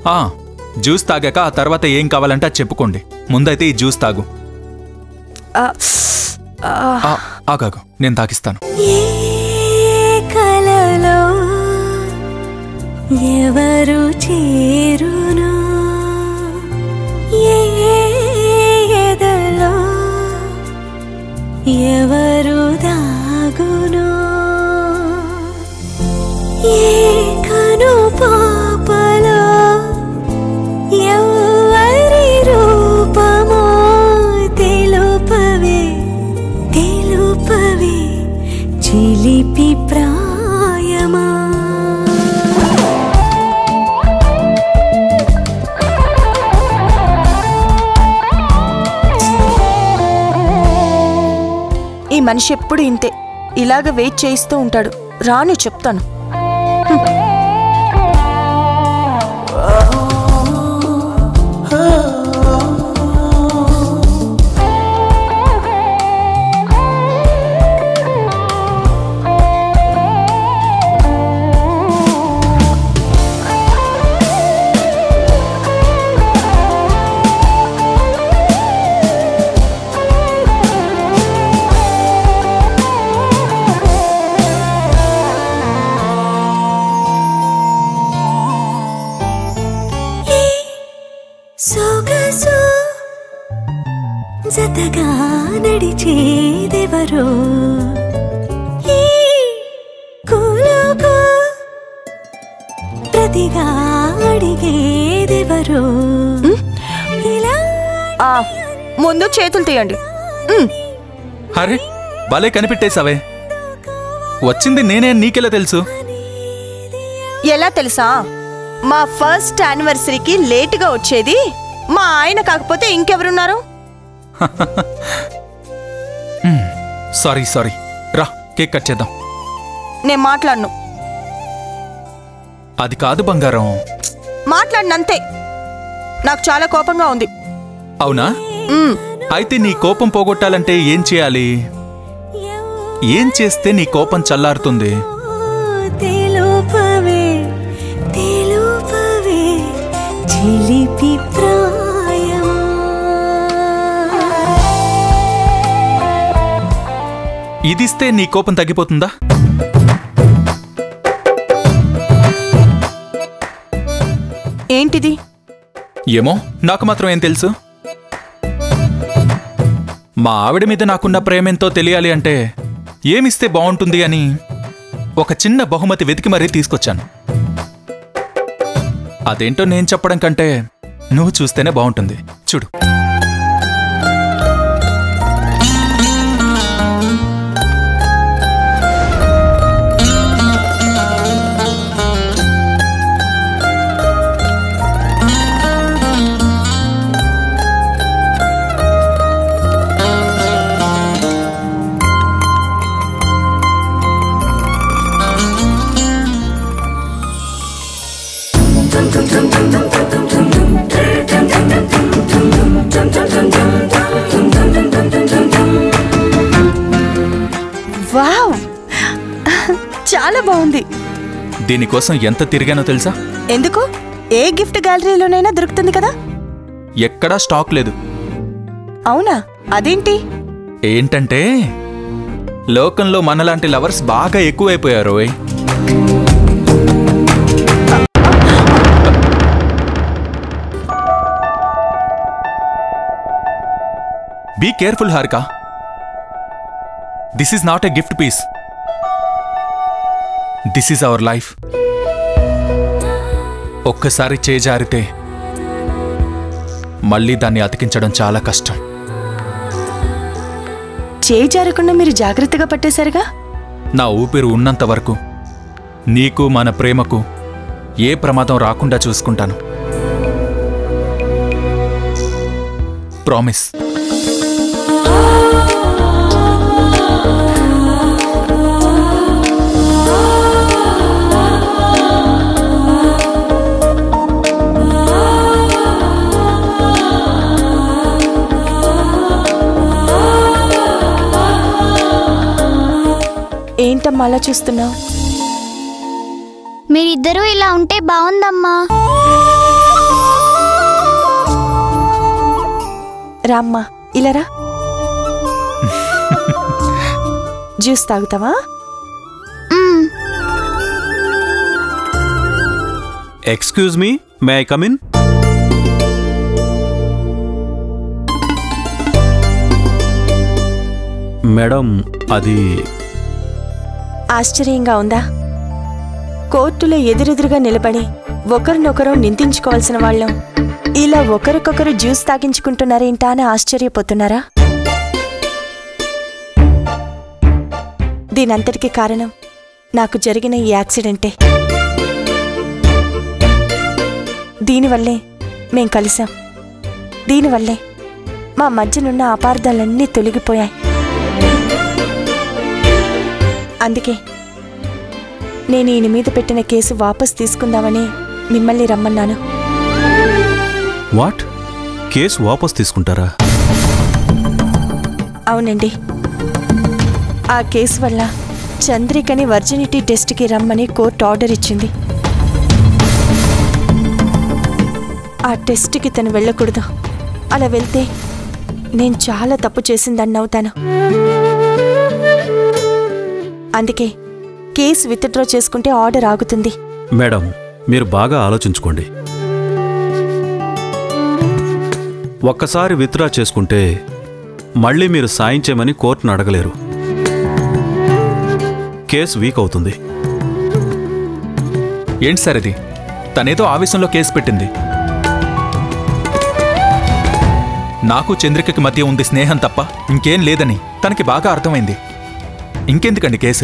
ఆ, జ్యూస్ తాగాక ఆ తర్వాత ఏం కావాలంటే అది చెప్పుకోండి ముందైతే ఈ జ్యూస్ తాగు ఆ, ఆ, ఆ, ఆగాగు నేను తాగిస్తాను ఏ కలలో ఎవరు చేరును ఏ ఎదలో ఎవరు దాగును ఏ కను పాపలో ఎవరి రూపమో తెలుపవే తెలుపవే చిలిపి ప్రాయమా ఈ మనిషి ఎప్పుడు ఇంతే ఇలాగ వెయిట్ చేయిస్తూ ఉంటాడు రాను చెప్తాను సొగసు జతగా నడిచేదెవరో ఈ కూలకు ప్రతిగా అడిగేదెవరో ఇలా ఆ ముందు చేతులు తీయండి ఉమ్, అరే భలే కనిపెట్టేశావే వచ్చింది నేనే అని నీకెలా తెలుసు ఎలా తెలుసా మా ఫస్ట్ యానివర్సరీకి లేటుగా వచ్చేది మా ఆయన కాకపోతే ఇంకెవరున్నారు సారీ సారీ రా కేక్ కట్ చేద్దాం నేను మాట్లాడను అది కాదు బంగారం మాట్లాడినంతే నాకు చాలా కోపంగా ఉంది అవునా ఉమ్, అయితే నీ కోపం పోగొట్టాలంటే ఏం చేయాలి ఏం చేస్తే నీ కోపం చల్లారుతుంది తెలుపవే తెలుపవే చిలిపి ప్రాయమా ఇదిస్తే నీ కోపం తగ్గిపోతుందా ఏంటిది ఏమో నాకు మాత్రం ఏం తెలుసు మా ఆవిడ మీద నాకున్న ప్రేమేంతో తెలియాలి అంటే ఏమిస్తే బాగుంటుంది అని ఒక చిన్న బహుమతి వెతికి మరీ తీసుకొచ్చాను అదేంటో నేను చెప్పడం కంటే నువ్వు చూస్తేనే బాగుంటుంది చూడు వావ్ చాలా బాగుంది దీనికోసం ఎంత తిరిగానో తెలుసా ఎందుకు ఏ గిఫ్ట్ గ్యాలరీలోనైనా దొరుకుతుంది కదా ఎక్కడా స్టాక్ లేదు అవునా అదేంటి ఏంటంటే లోకంలో మనలాంటి లవర్స్ బాగా ఎక్కువైపోయారు ఓయ్. Be careful Harika this is not a gift piece this is our life ఒక్కసారి చేజారితే మళ్ళీ దాన్ని అతికించడం చాలా కష్టం చేయి జారకుండా మీరు జాగ్రత్తగా పట్టేశారుగా నా ఊపిరి ఉన్నంత వరకు నీకు మన ప్రేమకు ఏ ప్రమాదం రాకుండా చూసుకుంటాను ప్రామిస్ ఏంటమ్మా అలా చూస్తున్నావు మీరిద్దరూ ఇలా ఉంటే బాగుందమ్మా రామ్మా ఇలా రా జ్యూస్ తాగుతావా excuse me may I come in madam అది ఆశ్చర్యంగా ఉందా కోర్టులో ఎదురెదురుగా నిలబడి ఒకరినొకరు నిందించుకోవాల్సిన వాళ్ళం ఇలా ఒకరికొకరు జ్యూస్ తాగించుకుంటున్నారేంటా అని ఆశ్చర్యపోతున్నారా దీనంతటికీ కారణం నాకు జరిగిన ఈ యాక్సిడెంటే దీనివల్లే మేం కలిసాం దీనివల్లే మా మధ్యనున్న అపార్థాలన్నీ తొలగిపోయాయి అందుకే నేను ఈయన మీద పెట్టిన కేసు వాపస్ తీసుకుందామని మిమ్మల్ని రమ్మన్నాను వాట్ కేసు వాపస్ తీసుకుంటారా అవునండి ఆ కేసు వల్ల చంద్రికని వర్జినిటీ టెస్ట్కి రమ్మని కోర్టు ఆర్డర్ ఇచ్చింది ఆ టెస్ట్కి తను వెళ్ళకూడదు అలా వెళ్తే నేను చాలా తప్పు చేసిందని అవుతాను అందుకే కేసు విత్డ్రా చేసుకుంటే ఆర్డర్ ఆగుతుంది మేడం మీరు బాగా ఆలోచించుకోండి ఒక్కసారి విత్డ్రా చేసుకుంటే మళ్ళీ మీరు సాయం చేయమని కోర్టును అడగలేరు కేసు వీక్ అవుతుంది ఏంటి సార్ ఇది తనేదో ఆవేశంలో కేసు పెట్టింది నాకు చంద్రికకి మధ్య ఉంది స్నేహం తప్ప ఇంకేం లేదని తనకి బాగా అర్థమైంది ఇంకెందుకండి కేసు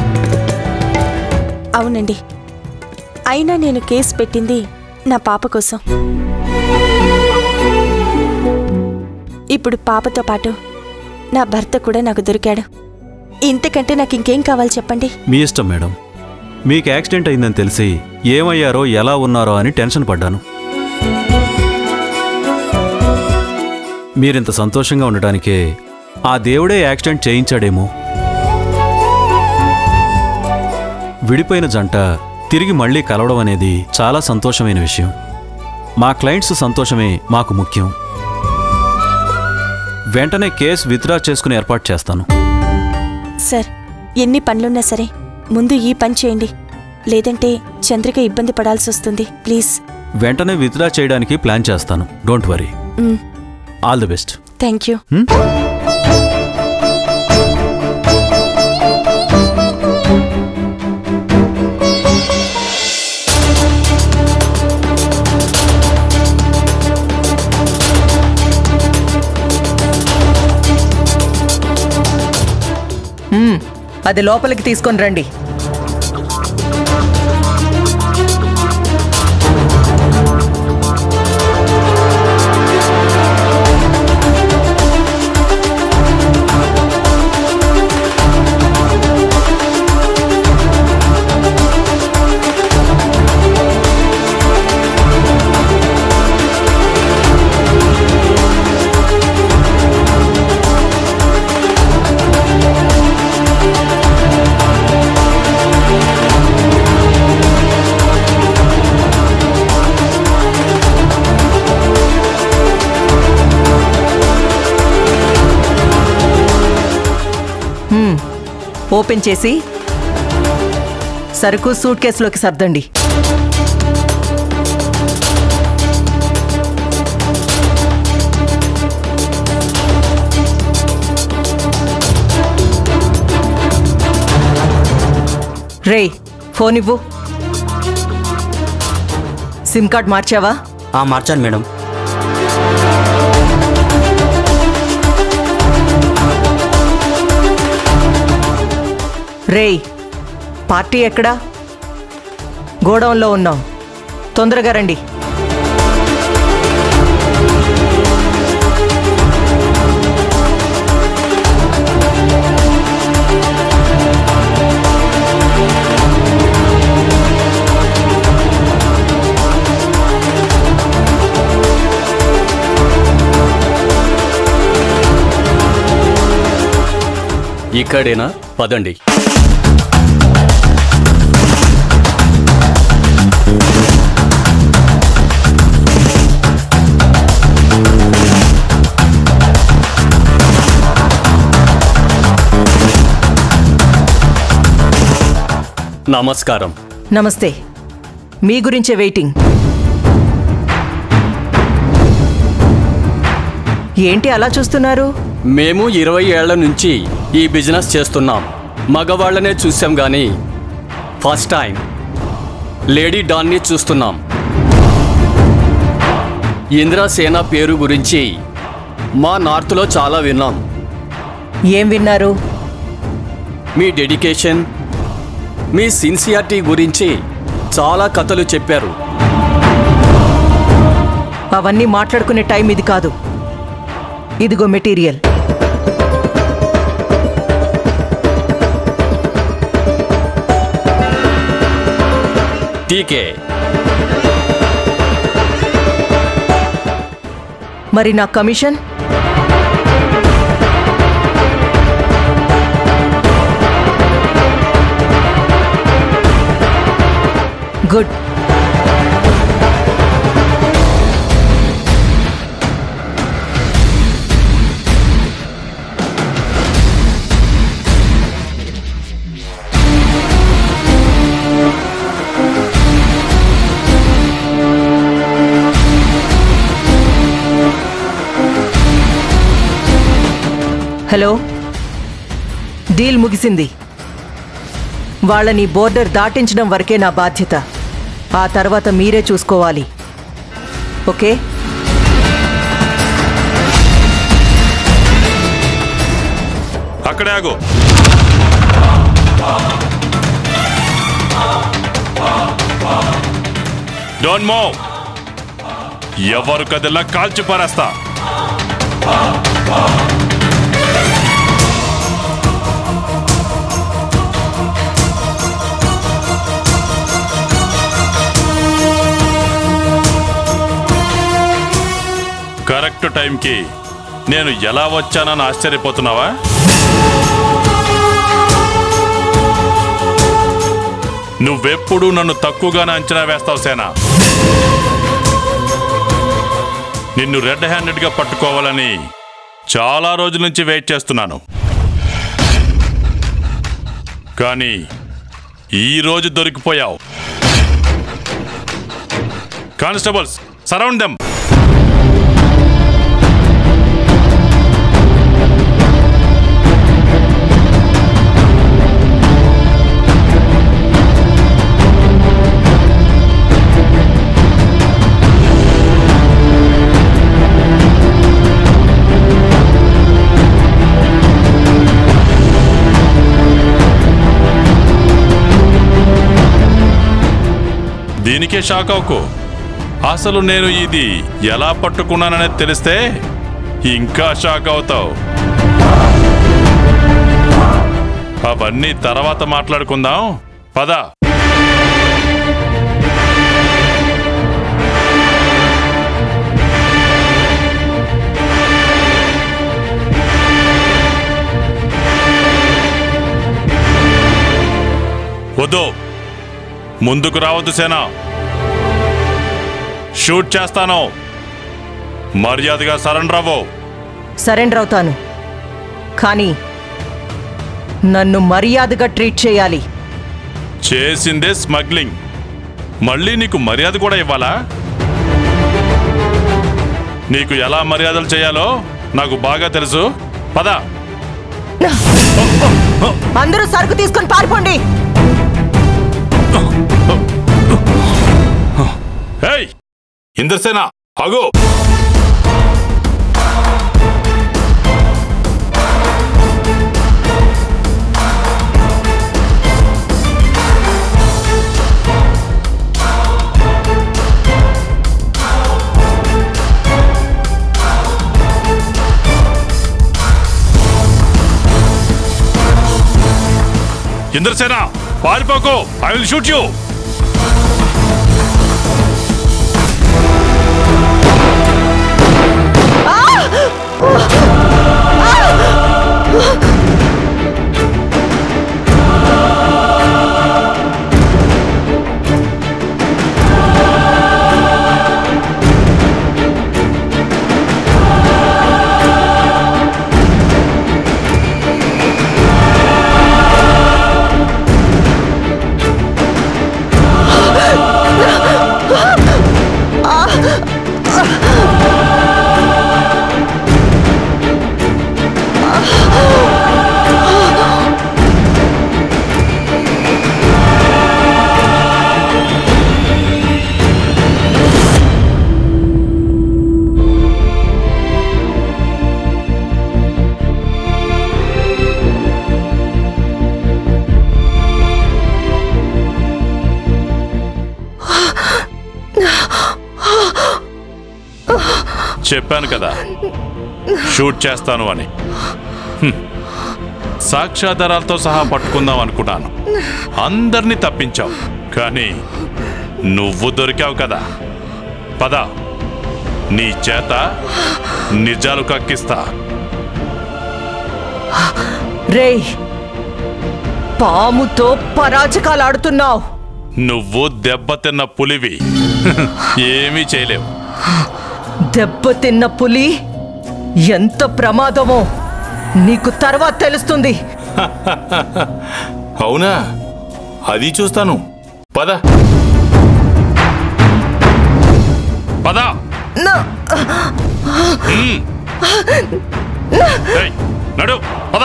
అవునండి అయినా నేను కేసు పెట్టింది నా పాప కోసం ఇప్పుడు పాపతో పాటు నా భర్త కూడా నాకు దొరికాడు ఇంతకంటే నాకు ఇంకేం కావాలి చెప్పండి మీ ఇష్టం మేడం మీకు యాక్సిడెంట్ అయిందని తెలిసి ఏమయ్యారో ఎలా ఉన్నారో అని టెన్షన్ పడ్డాను మీరింత సంతోషంగా ఉండడానికే ఆ దేవుడే యాక్సిడెంట్ చేయించాడేమో విడిపోయిన జంట తిరిగి మళ్ళీ కలవడం అనేది చాలా సంతోషమైన విషయం మా క్లయింట్స్ సంతోషమే మాకు ముఖ్యం వెంటనే కేసు విత్డ్రా చేసుకుని ఏర్పాటు చేస్తాను సార్ ఎన్ని పనులున్నా సరే ముందు ఈ పని చేయండి లేదంటే చంద్రిక ఇబ్బంది పడాల్సి వస్తుంది ప్లీజ్ వెంటనే విత్డ్రా చేయడానికి ప్లాన్ చేస్తాను don't worry all the best thank you మ్మ్. అది లోపలికి తీసుకొని రండి మ్మ్. ఓపెన్ చేసి సరుకు సూట్ కేసులోకి సర్దండి రేయ్ ఫోన్ ఇవ్వు సిమ్ కార్డ్ మార్చావా ఆ మార్చాను మేడం రేయ్ పార్టీ ఎక్కడా గోడౌన్లో ఉన్నాం తొందరగా రండి ఇక్కడేనా పదండి నమస్కారం నమస్తే మీ గురించే వెయిటింగ్ ఏంటి అలా చూస్తున్నారు మేము ఇరవై ఏళ్ల నుంచి ఈ బిజినెస్ చేస్తున్నాం మగవాళ్ళనే చూసాం కానీ ఫస్ట్ టైం లేడీ డాన్ని చూస్తున్నాం ఇంద్రసేన పేరు గురించి మా నార్త్లో చాలా విన్నాం ఏం విన్నారు మీ డెడికేషన్ మీ సిన్సియారిటీ గురించి చాలా కథలు చెప్పారు అవన్నీ మాట్లాడుకునే టైం ఇది కాదు ఇదిగో మెటీరియల్ టీకే మరి నా కమిషన్ గుడ్ హలో డీల్ ముగిసింది వాళ్ళని బోర్డర్ దాటించడం వరకే నా బాధ్యత ఆ తర్వాత మీరే చూసుకోవాలి ఓకే అక్కడే ఆగు డోంట్ మూవ్ ఎవరు కదిలా కాల్చి పారేస్తా కరెక్ట్ టైంకి నేను ఎలా వచ్చానని ఆశ్చర్యపోతున్నావా నువ్వెప్పుడు నన్ను తక్కువగానే అంచనా వేస్తావు సేనా నిన్ను రెడ్ హ్యాండెడ్గా పట్టుకోవాలని చాలా రోజుల నుంచి వెయిట్ చేస్తున్నాను కానీ ఈ రోజు దొరికిపోయావు కానిస్టేబుల్స్ సరౌండ్ దెమ్ దీనికే షాక్ అవ్వకు అసలు నేను ఇది ఎలా పట్టుకున్నాననేది తెలిస్తే ఇంకా షాక్ అవుతావు అవన్నీ తర్వాత మాట్లాడుకుందాం పద వద్దు ముందుకు రావద్దు సేనా షూట్ చేస్తాను మర్యాదగా సరెండర్ అవ్వు సరెండర్ అవుతాను కానీ నన్ను మర్యాదగా ట్రీట్ చేయాలి చేసిందే స్మగ్లింగ్ మళ్ళీ నీకు మర్యాద కూడా ఇవ్వాలా నీకు ఎలా మర్యాదలు చేయాలో నాకు బాగా తెలుసు పద అందరూ సరుకు తీసుకొని పారిపోండి ఏయ్ ఇంద్రసేన అగో ఇంద్రసేన పారిపోకు ఐ విల్ షూట్ యూ చెప్పాను కదా షూట్ చేస్తాను అని హ్మ్. సాక్ష్యాధారాలతో సహా పట్టుకుందాం అనుకున్నాను అందరినీ తప్పించావు కానీ నువ్వు దొరికావు కదా పద నీ చేత నిజాలు కక్కిస్తా రేయ్ పాముతో పరాజకాలు ఆడుతున్నావు నువ్వు దెబ్బతిన్న పులివి ఏమీ చేయలేవు దెబ్బతిన్న పులి ఎంత ప్రమాదమో నీకు తర్వాత తెలుస్తుంది అవునా అది చూస్తాను పద పద నా- హ్మ్. ఏయ్, నడు పద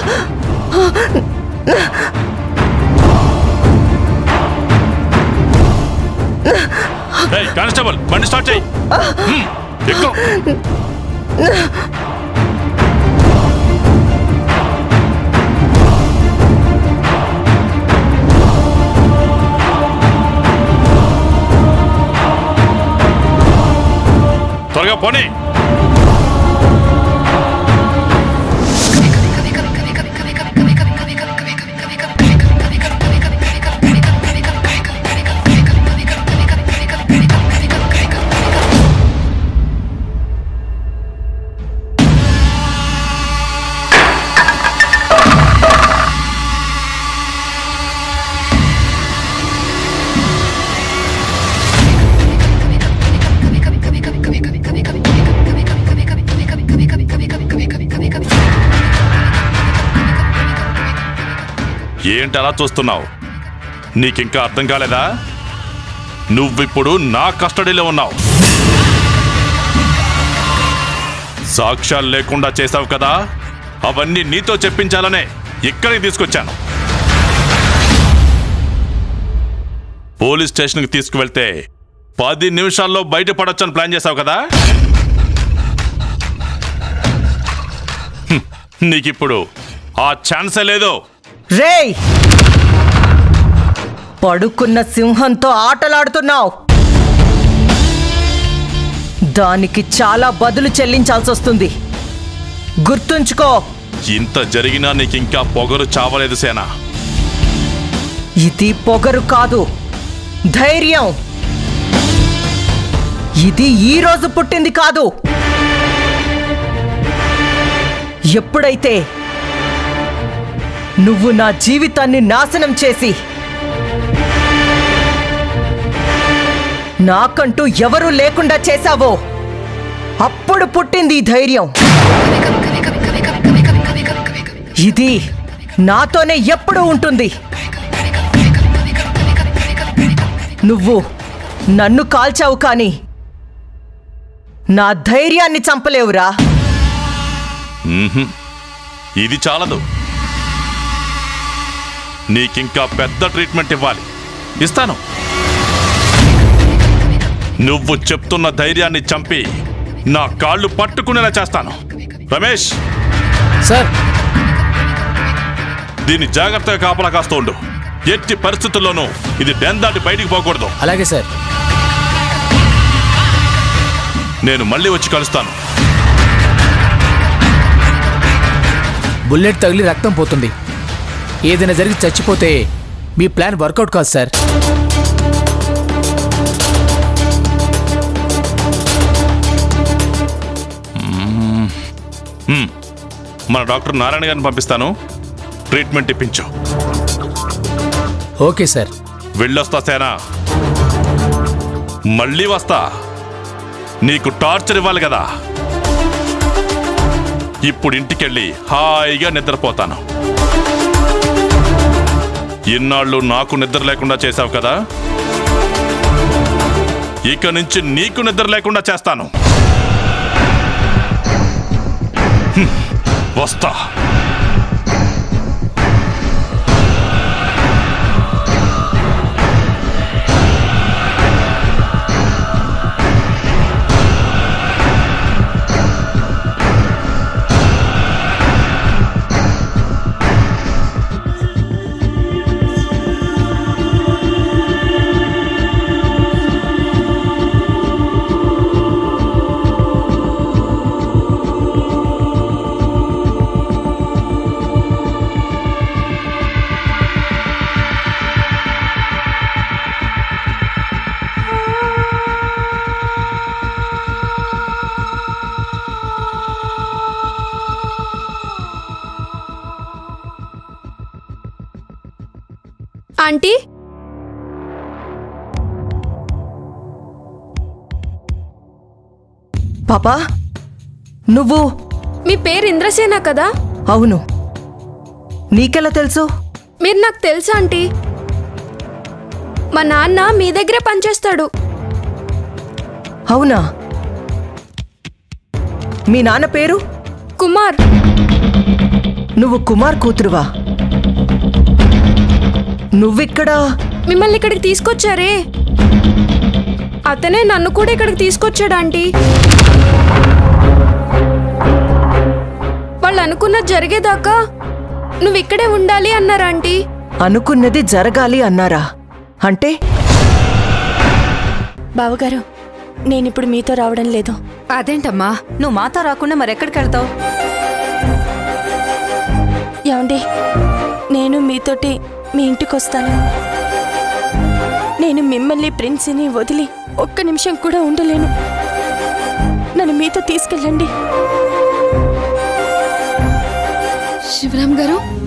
ఏయ్, కానిస్టేబుల్ బండి స్టార్ట్ చేయి హ్మ్, ఎక్కు త్వరగా పోనీ ఏంటి అలా చూస్తున్నావు నీకింకా అర్థం కాలేదా నువ్విప్పుడు నా కస్టడీలో ఉన్నావు సాక్ష్యాలు లేకుండా చేశావు కదా అవన్నీ నీతో చెప్పించాలనే ఇక్కడికి తీసుకొచ్చాను పోలీస్ స్టేషన్కి తీసుకువెళ్తే పది నిమిషాల్లో బయటపడొచ్చని ప్లాన్ చేశావు కదా హ్మ్, నీకిప్పుడు ఆ ఛాన్సే లేదు రేయ్ పడుకున్న సింహంతో ఆటలాడుతున్నావు దానికి చాలా బదులు చెల్లించాల్సి వస్తుంది గుర్తుంచుకో ఇంత జరిగినా నీకింకా పొగరు చావలేదు సేన ఇది పొగరు కాదు ధైర్యం ఇది ఈ రోజు పుట్టింది కాదు ఎప్పుడైతే నువ్వు నా జీవితాన్ని నాశనం చేసి నాకంటూ ఎవరూ లేకుండా చేశావో అప్పుడు పుట్టింది ఈ ధైర్యం ఇది నాతోనే ఎప్పుడూ ఉంటుంది నువ్వు నన్ను కాల్చావు కానీ నా ధైర్యాన్ని చంపలేవురా మ్మ్హ్మ్. ఇది చాలదు నీకింకా పెద్ద ట్రీట్మెంట్ ఇవ్వాలి ఇస్తాను నువ్వు చెప్తున్న ధైర్యాన్ని చంపి నా కాళ్ళు పట్టుకునేలా చేస్తాను రమేష్ సార్ దీన్ని జాగ్రత్తగా కాపలా కాస్తూ ఉండు ఎట్టి పరిస్థితుల్లోనూ ఇది డెన్ దాటి బయటికి పోకూడదు అలాగే సార్ నేను మళ్ళీ వచ్చి కలుస్తాను బుల్లెట్ తగిలి రక్తం పోతుంది ఏదైనా జరిగి చచ్చిపోతే మీ ప్లాన్ వర్కౌట్ కాదు సార్ మ్మ్. మన డాక్టర్ నారాయణ గారిని పంపిస్తాను ట్రీట్మెంట్ ఇప్పించు ఓకే సార్ వెళ్ళొస్తా సేనా మళ్ళీ వస్తా నీకు టార్చర్ ఇవ్వాలి కదా ఇప్పుడు ఇంటికెళ్ళి హాయిగా నిద్రపోతాను ఇన్నాళ్ళు నాకు నిద్ర లేకుండా చేశావు కదా ఇక నుంచి నీకు నిద్ర లేకుండా చేస్తాను హ్మ్. వస్తా ఆంటీ పాపా నువ్వు మీ పేరు ఇంద్రసేన కదా అవును నీకెలా తెలుసు మీరు నాకు తెలుసా ఆంటీ మా నాన్న మీ దగ్గరే పనిచేస్తాడు అవునా మీ నాన్న పేరు కుమార్ నువ్వు కుమార్ కూతురువా నువ్విక్కడ మిమ్మల్ని ఇక్కడికి తీసుకొచ్చారే అతనే నన్ను కూడా ఇక్కడికి తీసుకొచ్చాడు ఆంటీ వాళ్ళు అనుకున్నది జరిగేదాకా నువ్వు ఇక్కడే ఉండాలి అన్నారు ఆంటీ అనుకున్నది జరగాలి అన్నారా అంటే బావగారు నేనిప్పుడు మీతో రావడం లేదు అదేంటమ్మా నువ్వు మాతో రాకుండా మరెక్కడికి వెళ్తావు ఏమండి నేను మీతోటి మీ ఇంటికి వస్తాను నేను మిమ్మల్ని ప్రిన్సిని వదిలి ఒక్క నిమిషం కూడా ఉండలేను నన్ను మీతో తీసుకెళ్ళండి శివరామ్ గారు